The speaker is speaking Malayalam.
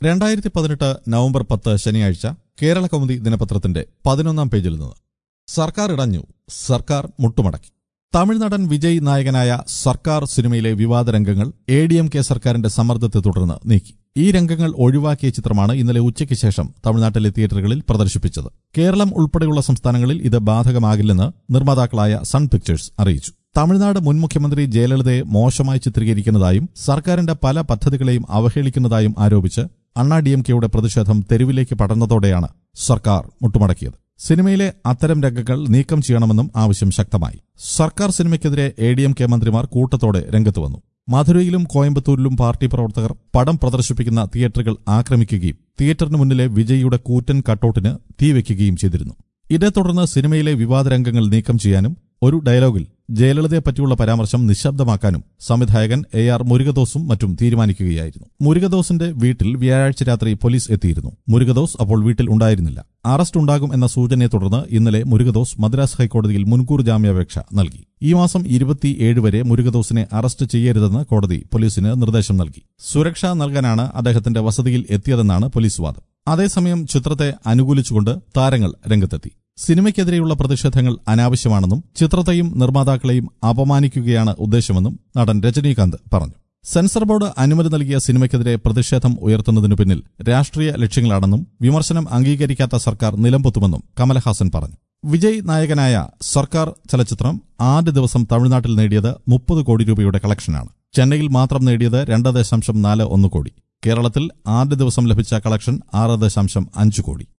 രണ്ടായിരത്തി പതിനെട്ട് നവംബർ പത്ത് ശനിയാഴ്ച കേരള കൗമുദി ദിനപത്രത്തിന്റെ പതിനൊന്നാം പേജിൽ നിന്ന് സർക്കാർ ഇടഞ്ഞു സർക്കാർ മുട്ടുമടക്കി തമിഴ്നടൻ വിജയ് നായകനായ സർക്കാർ സിനിമയിലെ വിവാദ രംഗങ്ങൾ എ ഡി എം കെ സർക്കാരിന്റെ സമ്മർദ്ദത്തെ തുടർന്ന് നീക്കി ഈ രംഗങ്ങൾ ഒഴിവാക്കിയ ചിത്രമാണ് ഇന്നലെ ഉച്ചയ്ക്ക് ശേഷം തമിഴ്നാട്ടിലെ തിയേറ്ററുകളിൽ പ്രദർശിപ്പിച്ചത് കേരളം ഉൾപ്പെടെയുള്ള സംസ്ഥാനങ്ങളിൽ ഇത് ബാധകമാകില്ലെന്ന് നിർമ്മാതാക്കളായ സൺ പിക്ചേഴ്സ് അറിയിച്ചു തമിഴ്നാട് മുൻ മുഖ്യമന്ത്രി ജയലളിതയെ മോശമായി ചിത്രീകരിക്കുന്നതായും സർക്കാരിന്റെ പല പദ്ധതികളെയും അവഹേളിക്കുന്നതായും ആരോപിച്ച് അണ്ണാ ഡി എം കെയുടെ പ്രതിഷേധം തെരുവിലേക്ക് പടർന്നതോടെയാണ് സർക്കാർ മുട്ടുമടക്കിയത് സിനിമയിലെ അത്തരം രംഗങ്ങൾ നീക്കം ചെയ്യണമെന്നും ആവശ്യം ശക്തമായി സർക്കാർ സിനിമയ്ക്കെതിരെ എ ഡി എം കെ മന്ത്രിമാർ കൂട്ടത്തോടെ രംഗത്ത് വന്നു മധുരയിലും കോയമ്പത്തൂരിലും പാർട്ടി പ്രവർത്തകർ പടം പ്രദർശിപ്പിക്കുന്ന തിയേറ്ററുകൾ ആക്രമിക്കുകയും തിയേറ്ററിന് മുന്നിലെ വിജയിയുടെ കൂറ്റൻ കട്ടൌട്ടിന് തീവെക്കുകയും ചെയ്തിരുന്നു ഇതേ തുടർന്ന് സിനിമയിലെ വിവാദ രംഗങ്ങൾ നീക്കം ചെയ്യാനും ഒരു ഡയലോഗിൽ ജയലളിതയെ പറ്റിയുള്ള പരാമർശം നിശബ്ദമാക്കാനും സംവിധായകൻ എ ആർ മുരുകദോസും മറ്റും തീരുമാനിക്കുകയായിരുന്നു മുരുകദോസിന്റെ വീട്ടിൽ വ്യാഴാഴ്ച രാത്രി പോലീസ് എത്തിയിരുന്നു മുരുകദോസ് അപ്പോൾ വീട്ടിൽ ഉണ്ടായിരുന്നില്ല അറസ്റ്റ് ഉണ്ടാകും എന്ന സൂചനയെ തുടർന്ന് ഇന്നലെ മുരുകദോസ് മദ്രാസ് ഹൈക്കോടതിയിൽ മുൻകൂർ ജാമ്യാപേക്ഷ നൽകി ഈ മാസം ഇരുപത്തിയേഴ് വരെ മുരുകദോസിനെ അറസ്റ്റ് ചെയ്യരുതെന്ന് കോടതി പോലീസിന് നിർദ്ദേശം നൽകി സുരക്ഷ നൽകാനാണ് അദ്ദേഹത്തിന്റെ വസതിയിൽ എത്തിയതെന്നാണ് പോലീസ് വാദം അതേസമയം ചിത്രത്തെ അനുകൂലിച്ചുകൊണ്ട് താരങ്ങൾ രംഗത്തെത്തി സിനിമയ്ക്കെതിരെയുള്ള പ്രതിഷേധങ്ങൾ അനാവശ്യമാണെന്നും ചിത്രത്തെയും നിർമ്മാതാക്കളെയും അപമാനിക്കുകയാണ് ഉദ്ദേശമെന്നും നടൻ രജനീകാന്ത് പറഞ്ഞു സെൻസർ ബോർഡ് അനുമതി നൽകിയ സിനിമയ്ക്കെതിരെ പ്രതിഷേധം ഉയർത്തുന്നതിനു പിന്നിൽ രാഷ്ട്രീയ ലക്ഷ്യങ്ങളാണെന്നും വിമർശനം അംഗീകരിക്കാത്ത സർക്കാർ നിലംപൊത്തുമെന്നും കമലഹാസൻ പറഞ്ഞു വിജയ് നായകനായ സർക്കാർ ചലച്ചിത്രം ആദ്യ ദിവസം തമിഴ്നാട്ടിൽ നേടിയത് മുപ്പത് കോടി രൂപയുടെ കളക്ഷനാണ് ചെന്നൈയിൽ മാത്രം നേടിയത് രണ്ട് ദശാംശം നാല് ഒന്ന് കോടി കേരളത്തിൽ ആദ്യ ദിവസം ലഭിച്ച കളക്ഷൻ ആറ് ദശാംശം അഞ്ച് കോടി